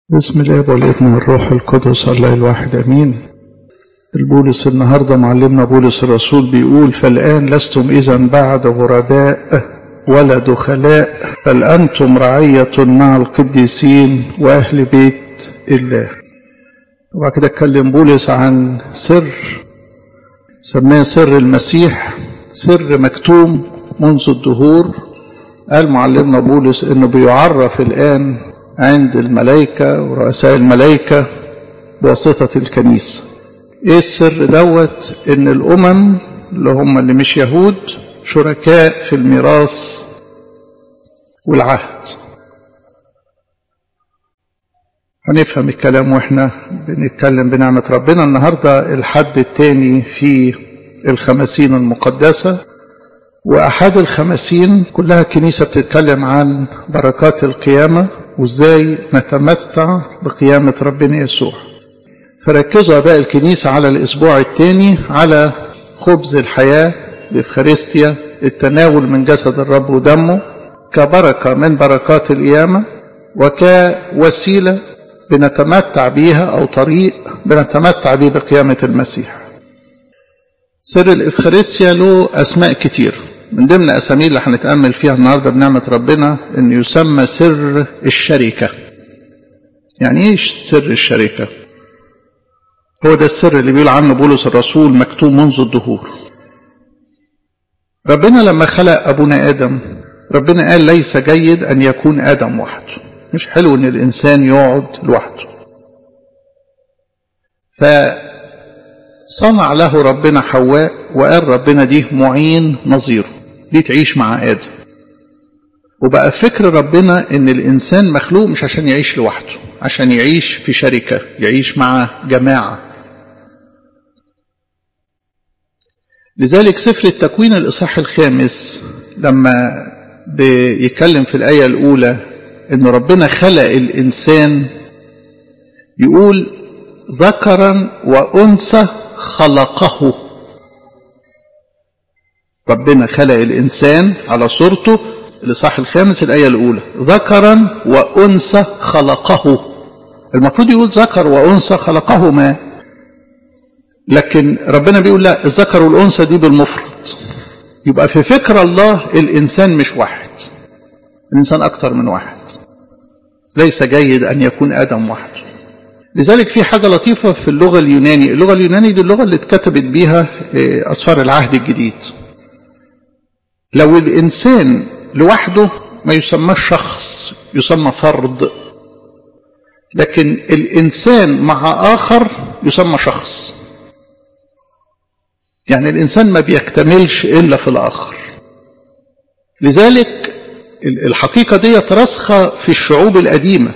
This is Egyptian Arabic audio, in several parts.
بسم الله والابن والروح القدس الله الواحد امين البولس النهارده معلمنا بولس الرسول بيقول فالان لستم اذا بعد غرباء ولا دخلاء بل انتم رعيه مع القديسين واهل بيت الله وبعد كده اتكلم بولس عن سر سماه سر المسيح سر مكتوم منذ الدهور قال معلمنا بولس انه بيعرف الان عند الملائكة ورؤساء الملائكة بواسطة الكنيسة ايه السر دوت ان الامم اللي هم اللي مش يهود شركاء في الميراث والعهد هنفهم الكلام واحنا بنتكلم بنعمة ربنا النهاردة الحد الثاني في الخمسين المقدسة وأحد الخمسين كلها الكنيسة بتتكلم عن بركات القيامة وازاي نتمتع بقيامة ربنا يسوع فركزوا أباء الكنيسة على الأسبوع الثاني على خبز الحياة الإفخارستيا التناول من جسد الرب ودمه كبركة من بركات القيامة وكوسيلة بنتمتع بيها أو طريق بنتمتع به بقيامة المسيح سر الإفخارستيا له أسماء كتير من ضمن أساميه اللي هنتأمل فيها النهاردة بنعمة ربنا إنه يسمى سر الشركة يعني إيه سر الشركة هو ده السر اللي بيقول عنه بولس الرسول مكتوب منذ الدهور ربنا لما خلق أبونا آدم ربنا قال ليس جيد أن يكون آدم وحده مش حلو إن الإنسان يقعد لوحده ف صنع له ربنا حواء وقال ربنا دي معين نظيره دي تعيش مع آدم وبقى فكر ربنا ان الانسان مخلوق مش عشان يعيش لوحده عشان يعيش في شركة يعيش مع جماعة لذلك سفر التكوين الاصحاح الخامس لما بيتكلم في الآية الأولى ان ربنا خلق الإنسان يقول ذكرا وأنثى خلقه ربنا خلق الإنسان على صورته الإصحاح الخامس الآية الأولى ذكرا وأنثى خلقه المفروض يقول ذكر وأنثى خلقهما لكن ربنا بيقول لا الذكر والأنثى دي بالمفرد يبقى في فكر الله الإنسان مش واحد الإنسان أكتر من واحد ليس جيد أن يكون آدم وحده لذلك في حاجة لطيفة في اللغة اليوناني اللغة اليوناني دي اللغة اللي اتكتبت بيها أسفار العهد الجديد لو الإنسان لوحده ما يسمىش شخص يسمى فرد لكن الإنسان مع آخر يسمى شخص يعني الإنسان ما بيكتملش إلا في الآخر لذلك الحقيقة دي راسخة في الشعوب القديمة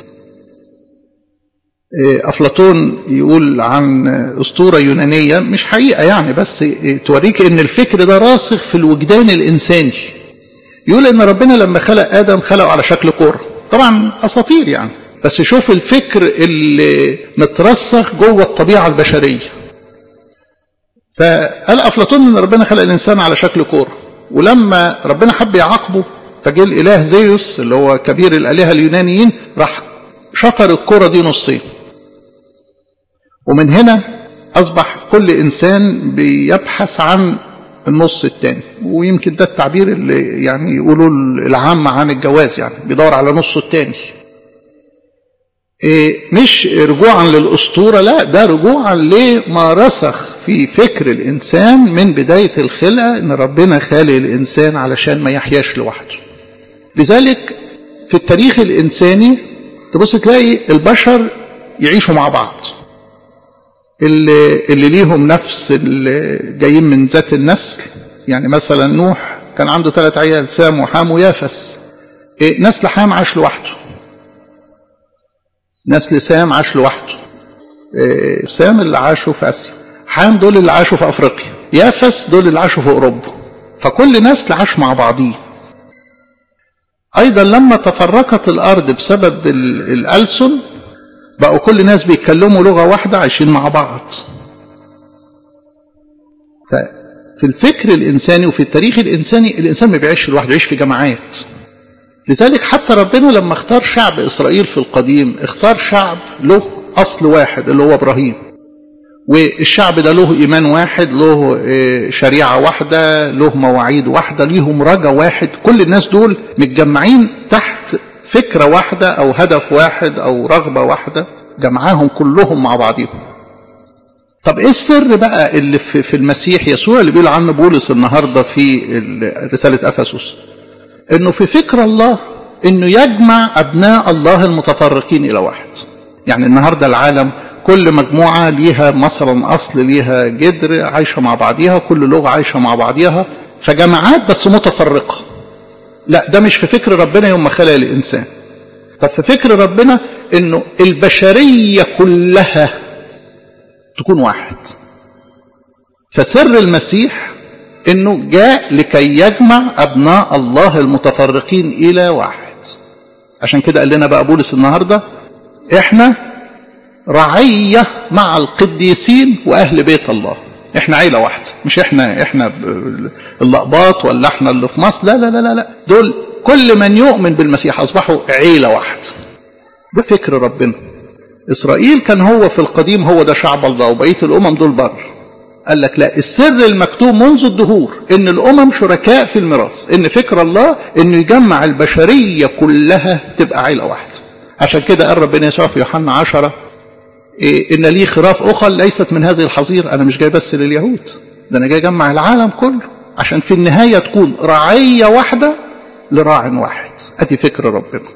أفلاطون يقول عن أسطورة يونانية مش حقيقة يعني بس توريك إن الفكر ده راسخ في الوجدان الإنساني يقول إن ربنا لما خلق آدم خلقه على شكل كورة طبعا أساطير يعني بس شوف الفكر اللي مترسخ جوه الطبيعة البشرية فقال أفلاطون إن ربنا خلق الإنسان على شكل كورة ولما ربنا حب يعاقبه فجه الإله زيوس اللي هو كبير الآلهة اليونانيين راح شطر الكرة دي نصين ومن هنا أصبح كل إنسان بيبحث عن النص الثاني ويمكن ده التعبير اللي يعني يقولوا العام عن الجواز يعني بيدور على نصه الثاني إيه مش رجوعا للأسطورة لا ده رجوعا لما رسخ في فكر الإنسان من بداية الخلقة إن ربنا خالق الإنسان علشان ما يحياش لوحده لذلك في التاريخ الإنساني تبص تلاقي البشر يعيشوا مع بعض اللي, اللي ليهم نفس اللي جايين من ذات النسل يعني مثلا نوح كان عنده ثلاث عيال سام وحام ويافس إيه نسل حام عاش لوحده نسل سام عاش لوحده إيه سام اللي عاشوا في اسيا حام دول اللي عاشوا في افريقيا يافس دول اللي عاشوا في اوروبا فكل نسل عاش مع بعضيه ايضا لما تفرقت الارض بسبب الالسن بقوا كل ناس بيتكلموا لغه واحده عايشين مع بعض ففي الفكر الانساني وفي التاريخ الانساني الانسان ما بيعيش لوحده يعيش في جماعات لذلك حتى ربنا لما اختار شعب إسرائيل في القديم اختار شعب له أصل واحد اللي هو إبراهيم والشعب ده له إيمان واحد له شريعة واحدة له مواعيد واحدة ليهم رجا واحد كل الناس دول متجمعين تحت فكرة واحدة أو هدف واحد أو رغبة واحدة جمعاهم كلهم مع بعضهم طب ايه السر بقى اللي في, في المسيح يسوع اللي بيقول عنه بولس النهارده في رساله افسس انه في فكر الله انه يجمع ابناء الله المتفرقين الى واحد يعني النهارده العالم كل مجموعه ليها مثلا اصل ليها جدر عايشه مع بعضيها كل لغه عايشه مع بعضيها فجماعات بس متفرقه لا ده مش في فكر ربنا يوم ما خلق الانسان طب في فكر ربنا انه البشريه كلها تكون واحد فسر المسيح انه جاء لكي يجمع ابناء الله المتفرقين الى واحد عشان كده قال لنا بقى بولس النهارده احنا رعيه مع القديسين واهل بيت الله احنا عيله واحده مش احنا احنا اللقباط ولا احنا اللي في مصر لا لا لا لا, لا. دول كل من يؤمن بالمسيح اصبحوا عيله واحده ده فكر ربنا إسرائيل كان هو في القديم هو ده شعب الله وبقية الأمم دول بر قال لك لا السر المكتوب منذ الدهور ان الامم شركاء في الميراث ان فكر الله انه يجمع البشريه كلها تبقى عيله واحده عشان كده قال ربنا يسوع في يوحنا عشرة إيه ان لي خراف اخر ليست من هذه الحظير انا مش جاي بس لليهود ده انا جاي اجمع العالم كله عشان في النهايه تكون رعيه واحده لراع واحد ادي فكر ربنا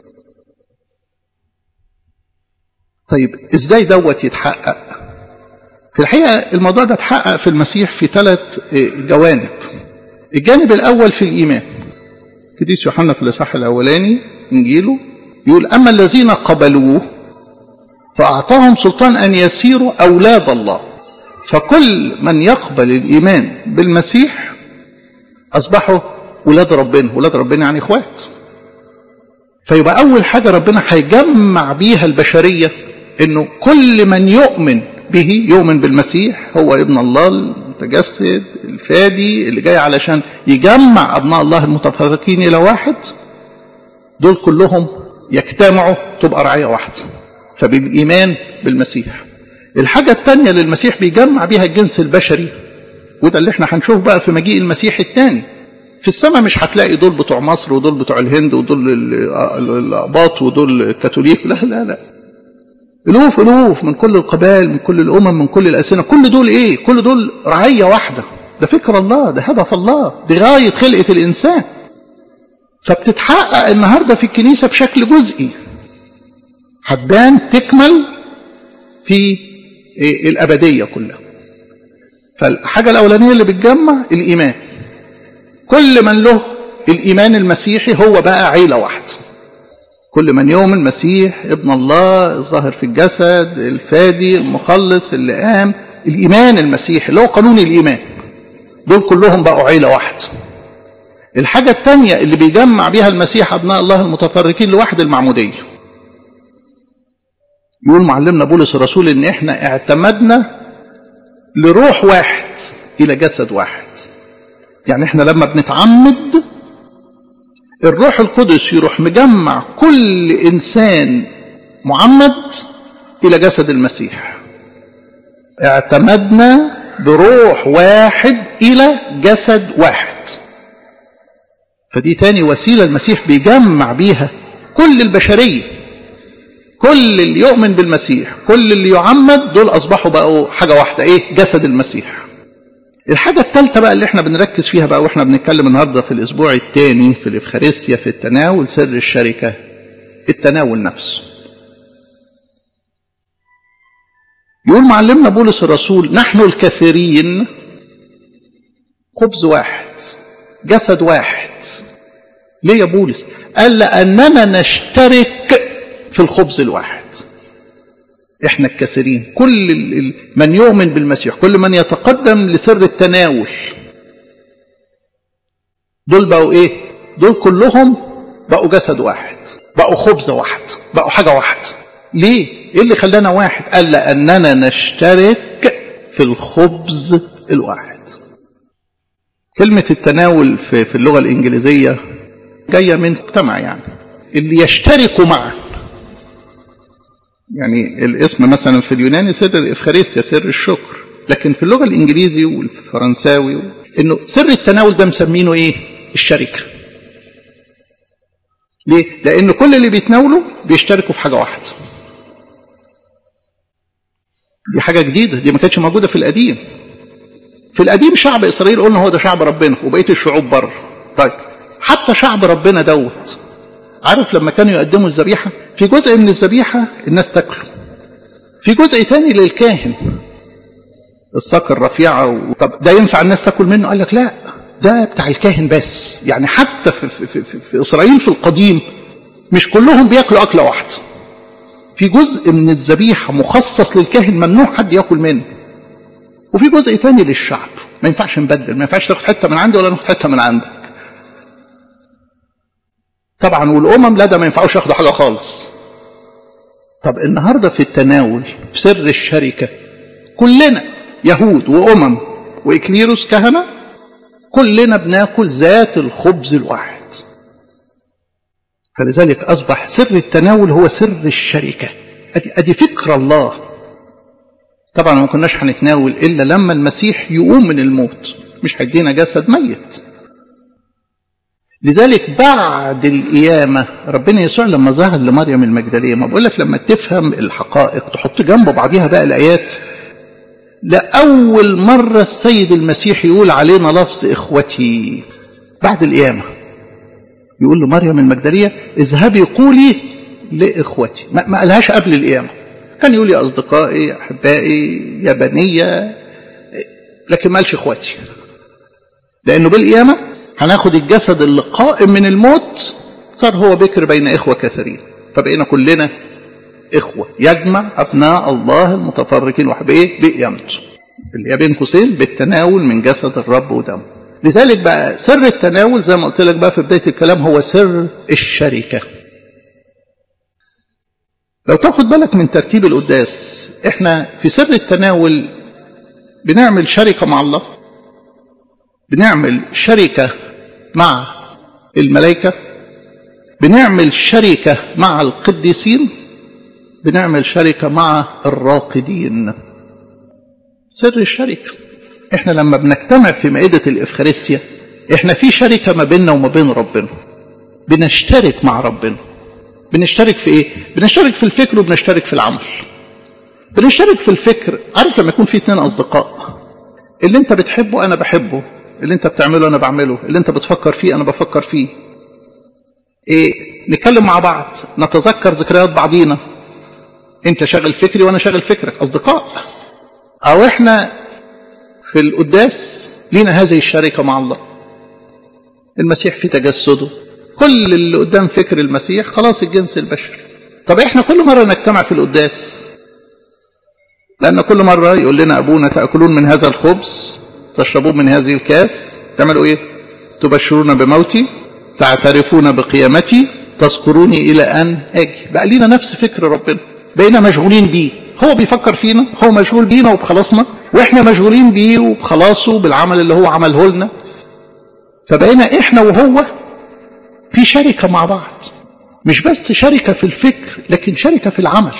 طيب ازاي دوت يتحقق في الحقيقة الموضوع ده اتحقق في المسيح في ثلاث جوانب الجانب الأول في الإيمان قديس يوحنا في الإصحاح الأولاني إنجيله يقول أما الذين قبلوه فأعطاهم سلطان أن يسيروا أولاد الله فكل من يقبل الإيمان بالمسيح أصبحوا ولاد ربنا ولاد ربنا يعني إخوات فيبقى أول حاجة ربنا هيجمع بيها البشرية إنه كل من يؤمن به يؤمن بالمسيح هو ابن الله المتجسد الفادي اللي جاي علشان يجمع أبناء الله المتفرقين إلى واحد دول كلهم يجتمعوا تبقى رعية واحدة فبالإيمان بالمسيح الحاجة الثانية اللي المسيح بيجمع بيها الجنس البشري وده اللي احنا هنشوف بقى في مجيء المسيح الثاني في السماء مش هتلاقي دول بتوع مصر ودول بتوع الهند ودول الأقباط ودول الكاثوليك لا لا لا ألوف ألوف من كل القبائل من كل الأمم من كل الألسنة كل دول إيه كل دول رعية واحدة ده فكر الله ده هدف الله دي غاية خلقة الإنسان فبتتحقق النهاردة في الكنيسة بشكل جزئي هتبان تكمل في الأبدية كلها فالحاجة الأولانية اللي بتجمع الإيمان كل من له الإيمان المسيحي هو بقى عيلة واحدة كل من يؤمن المسيح ابن الله الظاهر في الجسد الفادي المخلص اللي قام الإيمان المسيحي اللي هو قانون الإيمان دول كلهم بقوا عيلة واحدة الحاجة الثانية اللي بيجمع بيها المسيح أبناء الله المتفرقين لوحد المعمودية يقول معلمنا بولس الرسول إن إحنا اعتمدنا لروح واحد إلى جسد واحد يعني إحنا لما بنتعمد الروح القدس يروح مجمع كل إنسان معمد إلى جسد المسيح اعتمدنا بروح واحد إلى جسد واحد فدي تاني وسيلة المسيح بيجمع بيها كل البشرية كل اللي يؤمن بالمسيح كل اللي يعمد دول أصبحوا بقوا حاجة واحدة إيه جسد المسيح الحاجة الثالثة بقى اللي احنا بنركز فيها بقى واحنا بنتكلم النهاردة في الأسبوع الثاني في الإفخارستيا في التناول سر الشركة التناول نفسه يقول معلمنا بولس الرسول نحن الكثيرين خبز واحد جسد واحد ليه يا بولس قال لأننا نشترك في الخبز الواحد احنا الكثيرين كل من يؤمن بالمسيح كل من يتقدم لسر التناول دول بقوا ايه دول كلهم بقوا جسد واحد بقوا خبز واحد بقوا حاجة واحدة ليه ايه اللي خلانا واحد قال لأننا نشترك في الخبز الواحد كلمة التناول في, في اللغة الإنجليزية جاية من مجتمع يعني اللي يشتركوا معا يعني الاسم مثلا في اليوناني سر الإفخارستيا سر الشكر لكن في اللغة الإنجليزي والفرنساوي إنه سر التناول ده مسمينه إيه؟ الشركة ليه؟ لأن كل اللي بيتناولوا بيشتركوا في حاجة واحدة دي حاجة جديدة دي ما كانتش موجودة في القديم في القديم شعب إسرائيل قلنا هو ده شعب ربنا وبقية الشعوب بره طيب حتى شعب ربنا دوت عارف لما كانوا يقدموا الذبيحة في جزء من الذبيحة الناس تاكله في جزء تاني للكاهن الساق الرفيعة و... طب ده ينفع الناس تاكل منه قال لك لا ده بتاع الكاهن بس يعني حتى في, في, في, في, في إسرائيل في القديم مش كلهم بياكلوا أكلة واحدة في جزء من الذبيحة مخصص للكاهن ممنوع حد ياكل منه وفي جزء تاني للشعب ما ينفعش نبدل ما ينفعش تاخد حتة من عندي ولا ناخد حتة من عندك طبعا والأمم لا ده ما ينفعوش ياخدوا حاجة خالص طب النهاردة في التناول في سر الشركة كلنا يهود وأمم وإكليروس كهنة كلنا بناكل ذات الخبز الواحد فلذلك أصبح سر التناول هو سر الشركة أدي, أدي فكر الله طبعا ما كناش هنتناول إلا لما المسيح يقوم من الموت مش هيدينا جسد ميت لذلك بعد القيامة ربنا يسوع لما ظهر لمريم المجدلية ما بقول لك لما تفهم الحقائق تحط جنب بعضيها بقى الآيات لأول مرة السيد المسيح يقول علينا لفظ إخوتي بعد القيامة يقول لمريم المجدلية اذهبي قولي لإخوتي ما, ما قالهاش قبل القيامة كان يقول يا أصدقائي يا أحبائي يا بنية لكن ما قالش إخوتي لأنه بالقيامة هناخد الجسد اللي قائم من الموت صار هو بكر بين إخوة كثيرين فبقينا كلنا إخوة يجمع أبناء الله المتفرقين وحبإيه بقيامته اللي هي بين قوسين بالتناول من جسد الرب ودمه لذلك بقى سر التناول زي ما قلت لك بقى في بداية الكلام هو سر الشركة لو تاخد بالك من ترتيب القداس احنا في سر التناول بنعمل شركة مع الله بنعمل شركة مع الملائكة بنعمل شركة مع القديسين بنعمل شركة مع الراقدين سر الشركة احنا لما بنجتمع في مائدة الإفخارستيا احنا في شركة ما بيننا وما بين ربنا بنشترك مع ربنا بنشترك في ايه بنشترك في الفكر وبنشترك في العمل بنشترك في الفكر عارف لما يكون في اتنين اصدقاء اللي انت بتحبه انا بحبه اللي انت بتعمله انا بعمله اللي انت بتفكر فيه انا بفكر فيه ايه نتكلم مع بعض نتذكر ذكريات بعضينا انت شاغل فكري وانا شاغل فكرك اصدقاء او احنا في القداس لينا هذه الشركة مع الله المسيح في تجسده كل اللي قدام فكر المسيح خلاص الجنس البشري طب احنا كل مرة نجتمع في القداس لأن كل مرة يقول لنا أبونا تأكلون من هذا الخبز تشربون من هذه الكاس تعملوا إيه تبشرون بموتي تعترفون بقيامتي تذكروني إلى أن أجي بقى لينا نفس فكر ربنا بقينا مشغولين بيه هو بيفكر فينا هو مشغول بينا وبخلاصنا واحنا مشغولين بيه وبخلاصه بالعمل اللي هو عمله لنا فبقينا احنا وهو في شركة مع بعض مش بس شركة في الفكر لكن شركة في العمل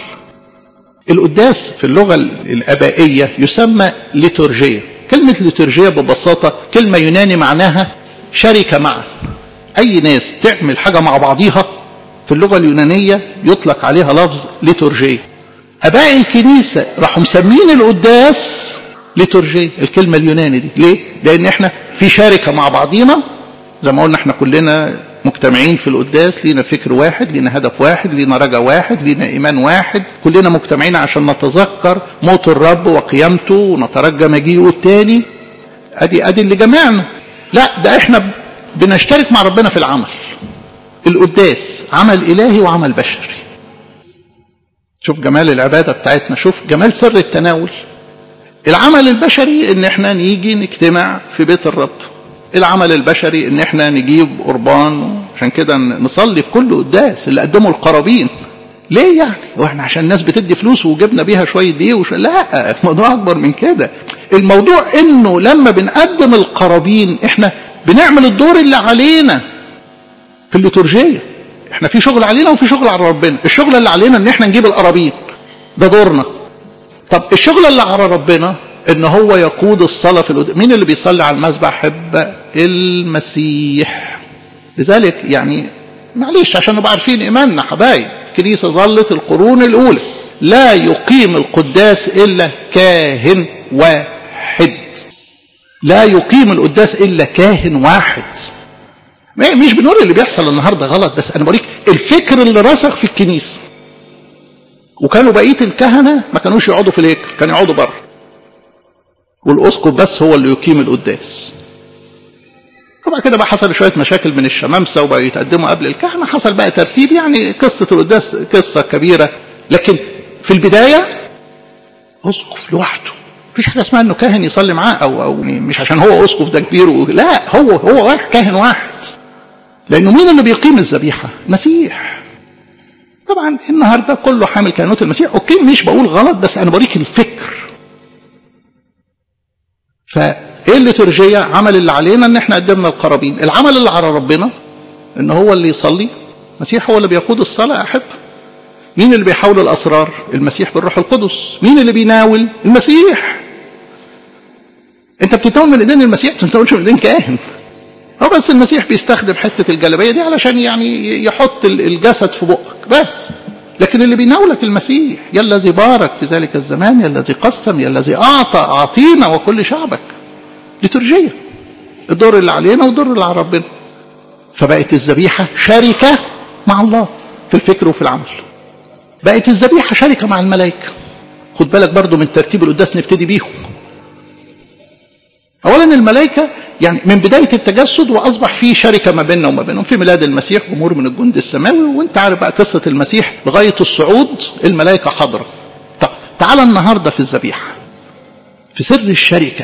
القداس في اللغة الأبائية يسمى ليتورجية كلمة ليتورجية ببساطة كلمة يوناني معناها شركة معا أي ناس تعمل حاجة مع بعضيها في اللغة اليونانية يطلق عليها لفظ ليتورجية أباء الكنيسة راحوا مسمين القداس ليتورجية الكلمة اليوناني دي ليه؟ لأن احنا في شركة مع بعضينا زي ما قلنا احنا كلنا مجتمعين في القداس لينا فكر واحد لينا هدف واحد لينا رجا واحد لينا إيمان واحد كلنا مجتمعين عشان نتذكر موت الرب وقيامته ونترجى مجيئه التاني أدي أدي اللي جمعنا لا ده احنا بنشترك مع ربنا في العمل القداس عمل إلهي وعمل بشري شوف جمال العبادة بتاعتنا شوف جمال سر التناول العمل البشري ان احنا نيجي نجتمع في بيت الرب العمل البشري ان احنا نجيب قربان عشان كده نصلي في كل قداس اللي قدموا القرابين ليه يعني واحنا عشان الناس بتدي فلوس وجبنا بيها شويه دقيق وش... لا الموضوع اكبر من كده الموضوع انه لما بنقدم القرابين احنا بنعمل الدور اللي علينا في الليتورجيه احنا في شغل علينا وفي شغل على ربنا الشغل اللي علينا ان احنا نجيب القرابين ده دورنا طب الشغل اللي على ربنا ان هو يقود الصلاة في القدام مين اللي بيصلي على المسبح حب المسيح لذلك يعني معلش عشان نبقى عارفين ايماننا حبايب الكنيسة ظلت القرون الاولى لا يقيم القداس الا كاهن واحد لا يقيم القداس الا كاهن واحد مش بنقول اللي بيحصل النهارده غلط بس انا بوريك الفكر اللي رسخ في الكنيسه وكانوا بقيه الكهنه ما كانوش يقعدوا في الهيكل كانوا يقعدوا بره والاسقف بس هو اللي يقيم القداس طبعا كده بقى حصل شويه مشاكل من الشمامسه وبقوا يتقدموا قبل الكهنه حصل بقى ترتيب يعني قصه القداس قصه كبيره لكن في البدايه اسقف لوحده مفيش حاجه اسمها انه كاهن يصلي معاه او او مش عشان هو اسقف ده كبير و... لا هو هو واحد كاهن واحد لانه مين اللي بيقيم الذبيحه؟ مسيح طبعا النهارده كله حامل كهنوت المسيح اوكي مش بقول غلط بس انا بوريك الفكر فايه الليتورجيه عمل اللي علينا ان احنا قدمنا القرابين العمل اللي على ربنا ان هو اللي يصلي المسيح هو اللي بيقود الصلاه احب مين اللي بيحول الاسرار المسيح بالروح القدس مين اللي بيناول المسيح انت بتتناول من ايدين المسيح ما بتتناولش من ايدين كاهن هو بس المسيح بيستخدم حته الجلابيه دي علشان يعني يحط الجسد في بقك بس لكن اللي بيناولك المسيح يا الذي بارك في ذلك الزمان يا الذي قسم يا الذي اعطى اعطينا وكل شعبك لترجيه الدور اللي علينا والدور اللي على ربنا فبقت الذبيحه شركه مع الله في الفكر وفي العمل بقت الذبيحه شركه مع الملائكه خد بالك برضو من ترتيب القداس نبتدي بيهم اولا الملائكه يعني من بدايه التجسد واصبح في شركه ما بيننا وما بينهم في ميلاد المسيح امور من الجند السماوي وانت عارف بقى قصه المسيح لغايه الصعود الملائكه حاضره طب تعال النهارده في الذبيحه في سر الشركه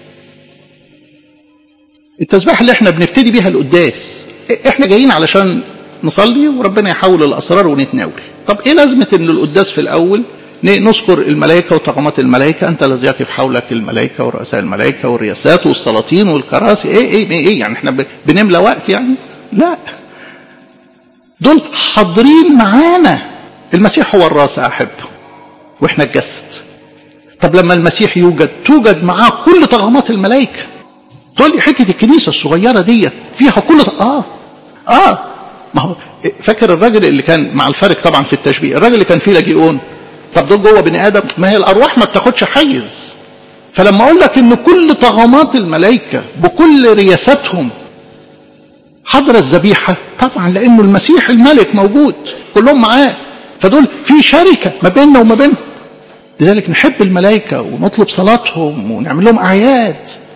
التسبيح اللي احنا بنبتدي بيها القداس احنا جايين علشان نصلي وربنا يحول الاسرار ونتناول طب ايه لازمه ان القداس في الاول نذكر الملائكة وطغمات الملائكة أنت الذي يقف حولك الملائكة ورؤساء الملائكة والرياسات والسلاطين والكراسي إيه إيه إيه, إيه يعني إحنا بنملى وقت يعني لا دول حاضرين معانا المسيح هو الراس أحب وإحنا الجسد طب لما المسيح يوجد توجد معاه كل طغمات الملائكة تقول لي حتة الكنيسة الصغيرة دي فيها كل آه آه ما هو فاكر الراجل اللي كان مع الفرق طبعا في التشبيه الراجل اللي كان فيه لاجئون طب دول جوه بني ادم ما هي الارواح ما بتاخدش حيز فلما اقول لك ان كل طغمات الملائكه بكل رياستهم حضر الذبيحه طبعا لانه المسيح الملك موجود كلهم معاه فدول في شركه ما بيننا وما بينهم لذلك نحب الملائكه ونطلب صلاتهم ونعمل لهم اعياد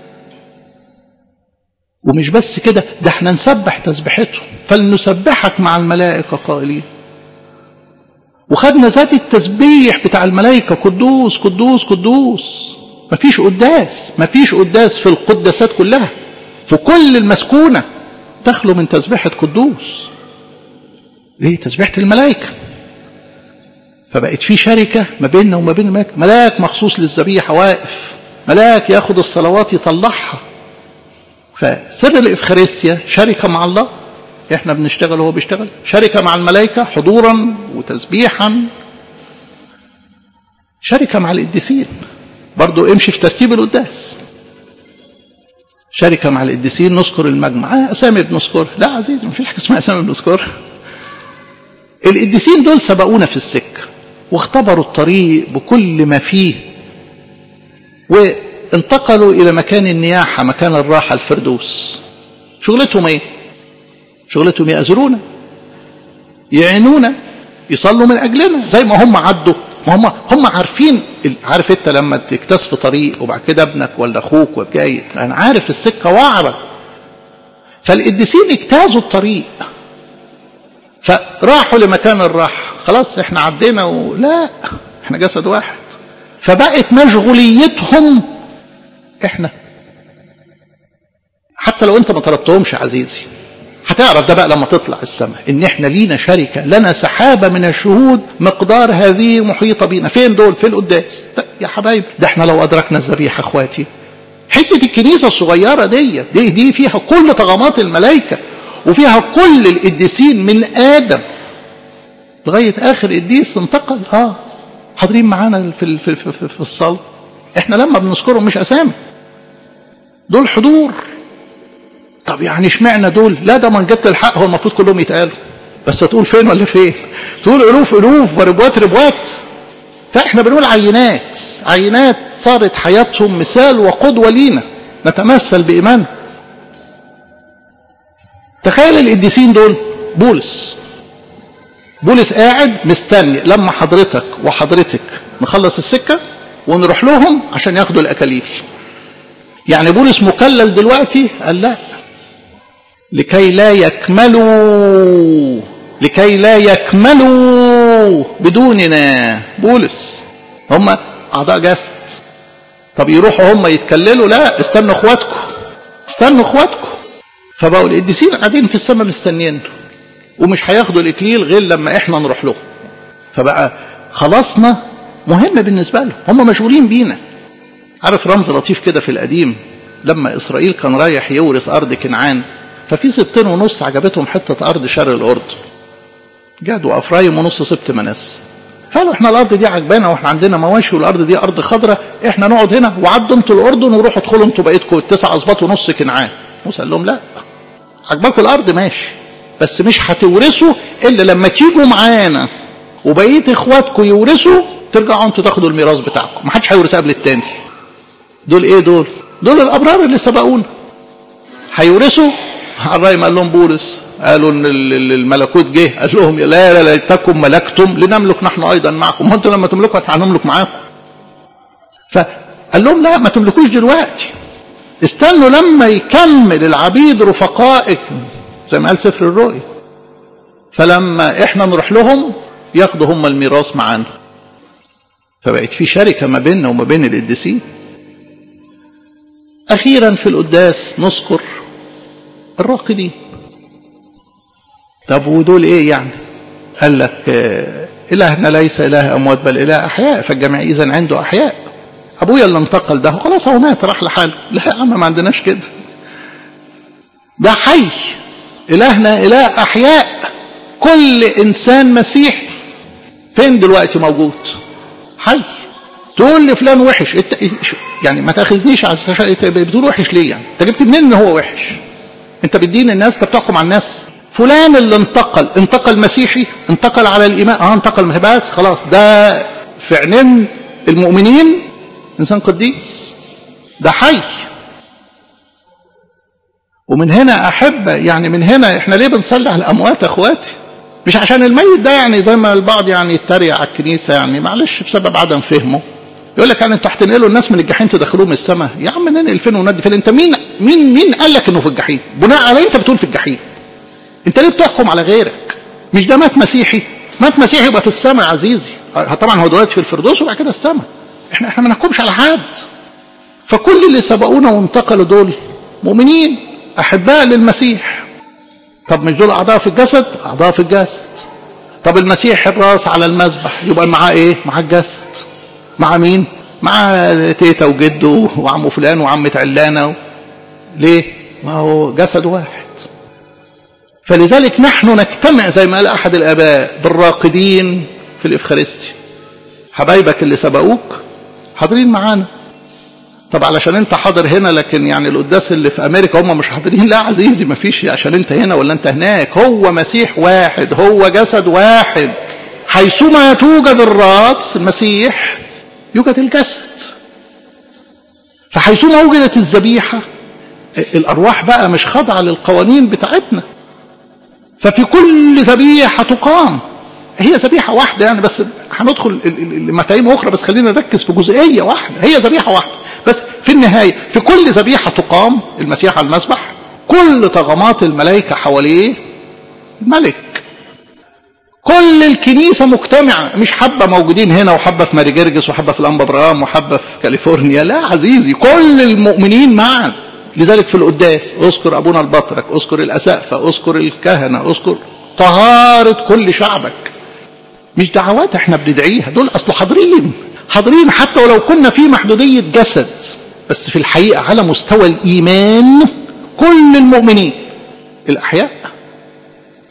ومش بس كده ده احنا نسبح تسبيحتهم فلنسبحك مع الملائكه قائلين وخدنا ذات التسبيح بتاع الملائكة قدوس قدوس قدوس مفيش قداس مفيش قداس في القداسات كلها في كل المسكونة تخلو من تسبيحة قدوس ليه تسبيحة الملائكة فبقت في شركة ما بيننا وما بين الملائكة ملاك مخصوص للذبيحة واقف ملاك ياخد الصلوات يطلعها فسر الإفخارستيا شركة مع الله احنا بنشتغل وهو بيشتغل شركة مع الملائكة حضورا وتسبيحا شركة مع القديسين برضو امشي في ترتيب القداس شركة مع القديسين نذكر المجمع آه أسامي بنذكرها لا عزيزي مفيش حاجة اسمها أسامي بنذكرها القديسين دول سبقونا في السكة واختبروا الطريق بكل ما فيه وانتقلوا إلى مكان النياحة مكان الراحة الفردوس شغلتهم ايه شغلتهم يأزرونا يعينونا يصلوا من أجلنا زي ما هم عدوا ما هم هم عارفين عارف انت لما تكتس في طريق وبعد كده ابنك ولا اخوك وجاي انا عارف السكه وعره فالقديسين اجتازوا الطريق فراحوا لمكان الراحه خلاص احنا عدينا ولا احنا جسد واحد فبقت مشغوليتهم احنا حتى لو انت ما طلبتهمش عزيزي هتعرف ده بقى لما تطلع السماء ان احنا لينا شركة لنا سحابة من الشهود مقدار هذه محيطة بينا فين دول في القداس يا حبايب ده احنا لو ادركنا الذبيحة اخواتي حتة الكنيسة الصغيرة دي دي دي فيها كل طغمات الملائكة وفيها كل القديسين من ادم لغايه اخر قديس انتقل اه حاضرين معانا في في في, في, في الصلاه احنا لما بنذكرهم مش اسامي دول حضور طب يعني اشمعنى دول لا ده من جبت الحق هو المفروض كلهم يتقالوا بس تقول فين ولا فين تقول الوف الوف وربوات ربوات فاحنا بنقول عينات عينات صارت حياتهم مثال وقدوه لينا نتمثل بايمانهم تخيل القديسين دول بولس بولس قاعد مستني لما حضرتك وحضرتك نخلص السكه ونروح لهم عشان ياخدوا الاكاليل يعني بولس مكلل دلوقتي قال لا لكي لا يكملوا لكي لا يكملوا بدوننا بولس هم اعضاء جسد طب يروحوا هم يتكللوا لا استنوا اخواتكم استنوا اخواتكم فبقوا القديسين قاعدين في السماء مستنيين ومش هياخدوا الاكليل غير لما احنا نروح لهم فبقى خلاصنا مهم بالنسبه لهم هم مشغولين بينا عارف رمز لطيف كده في القديم لما اسرائيل كان رايح يورث ارض كنعان ففي سبتين ونص عجبتهم حته ارض شرق الاردن جاد وافرايم ونص سبت مناس قالوا احنا الارض دي عجبانا واحنا عندنا مواشي والارض دي ارض خضراء احنا نقعد هنا وعدوا انتوا الاردن وروحوا ادخلوا انتوا بقيتكم التسع اسباط ونص كنعان موسى قال لهم لا عجباكم الارض ماشي بس مش هتورثوا الا لما تيجوا معانا وبقيه اخواتكم يورثوا ترجعوا انتوا تاخدوا الميراث بتاعكم ما حدش هيورث قبل التاني دول ايه دول دول الابرار اللي سبقونا هيورثوا الرايم قال لهم بولس قالوا ان الملكوت جه قال لهم لا لا ليتكم ملكتم لنملك نحن ايضا معكم ما انتوا لما تملكوا هنملك معاكم فقال لهم لا ما تملكوش دلوقتي استنوا لما يكمل العبيد رفقائكم زي ما قال سفر الرؤيا فلما احنا نروح لهم ياخدوا هم الميراث معانا فبقت في شركه ما بيننا وما بين القديسين اخيرا في القداس نذكر الراقدين طب ودول ايه يعني قال لك آه الهنا ليس اله اموات بل اله احياء فالجميع اذا عنده احياء ابويا اللي انتقل ده خلاص هو مات راح لحاله لا يا عم ما عندناش كده ده حي الهنا اله احياء كل انسان مسيحي فين دلوقتي موجود حي تقول لي فلان وحش انت يعني ما تاخذنيش على بتقول وحش ليه يعني انت جبت منين ان هو وحش انت بتدين الناس انت بتحكم على الناس فلان اللي انتقل انتقل مسيحي انتقل على الايمان اه انتقل بس خلاص ده في عينين المؤمنين انسان قديس ده حي ومن هنا احب يعني من هنا احنا ليه بنصلي على الاموات يا اخواتي مش عشان الميت ده يعني زي ما البعض يعني يتريق على الكنيسه يعني معلش بسبب عدم فهمه يقول لك يعني انتوا هتنقلوا الناس من الجحيم تدخلوهم السماء يا عم ننقل فين وندي فين انت مين مين مين قال لك انه في الجحيم بناء على انت بتقول في الجحيم انت ليه بتحكم على غيرك مش ده مات مسيحي مات مسيحي يبقى في السماء يا عزيزي طبعا هو دلوقتي في الفردوس وبعد كده السماء احنا احنا ما نحكمش على حد فكل اللي سبقونا وانتقلوا دول مؤمنين احباء للمسيح طب مش دول اعضاء في الجسد اعضاء في الجسد طب المسيح الراس على المذبح يبقى معاه ايه مع الجسد مع مين مع تيتا وجده وعمه فلان وعمة علانة ليه ما هو جسد واحد فلذلك نحن نجتمع زي ما قال احد الاباء بالراقدين في الافخارستي حبايبك اللي سبقوك حاضرين معانا طب علشان انت حاضر هنا لكن يعني القداس اللي في امريكا هم مش حاضرين لا عزيزي ما فيش عشان انت هنا ولا انت هناك هو مسيح واحد هو جسد واحد حيثما توجد الراس المسيح يوجد الجسد فحيثما وجدت الذبيحه الارواح بقى مش خاضعه للقوانين بتاعتنا ففي كل ذبيحه تقام هي ذبيحه واحده يعني بس هندخل لمفاهيم اخرى بس خلينا نركز في جزئيه واحده هي ذبيحه واحده بس في النهايه في كل ذبيحه تقام المسيح على المذبح كل طغمات الملائكه حواليه الملك كل الكنيسة مجتمعة مش حبة موجودين هنا وحبة في ماري جرجس وحبة في الأنبا برام وحبة في كاليفورنيا لا عزيزي كل المؤمنين معا لذلك في القداس اذكر أبونا البطرك اذكر الأسقفة اذكر الكهنة اذكر طهارة كل شعبك مش دعوات احنا بندعيها دول أصله حاضرين حاضرين حتى ولو كنا في محدودية جسد بس في الحقيقة على مستوى الإيمان كل المؤمنين الأحياء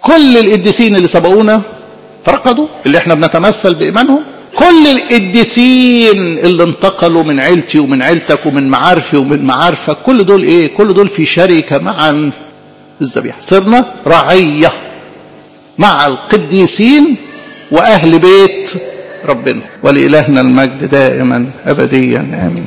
كل القديسين اللي سبقونا فرقدوا اللي احنا بنتمثل بإيمانهم كل القديسين اللي انتقلوا من عيلتي ومن عيلتك ومن معارفي ومن معارفك كل دول ايه كل دول في شركة معا الذبيحة صرنا رعية مع القديسين وأهل بيت ربنا ولإلهنا المجد دائما أبديا آمين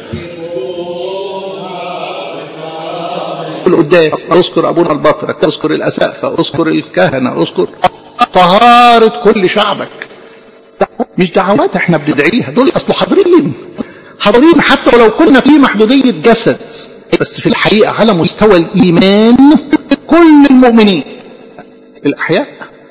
القداس اذكر ابونا البطرك اذكر الاسقفه اذكر الكهنه اذكر طهاره كل شعبك مش دعوات احنا بندعيها دول اصله حاضرين حاضرين حتى ولو كنا في محدوديه جسد بس في الحقيقه على مستوى الايمان كل المؤمنين الاحياء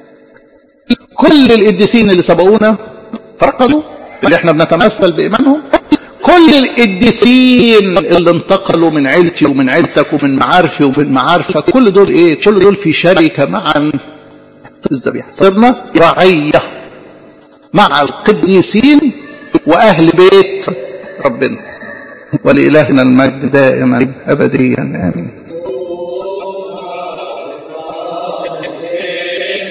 كل القديسين اللي سبقونا فرقدوا اللي احنا بنتمثل بايمانهم كل القديسين اللي انتقلوا من عيلتي ومن عيلتك ومن معارفي ومن معارفك كل دول ايه كل دول في شركة معا الذبيحة صرنا رعية مع القديسين واهل بيت ربنا ولإلهنا المجد دائما ابديا امين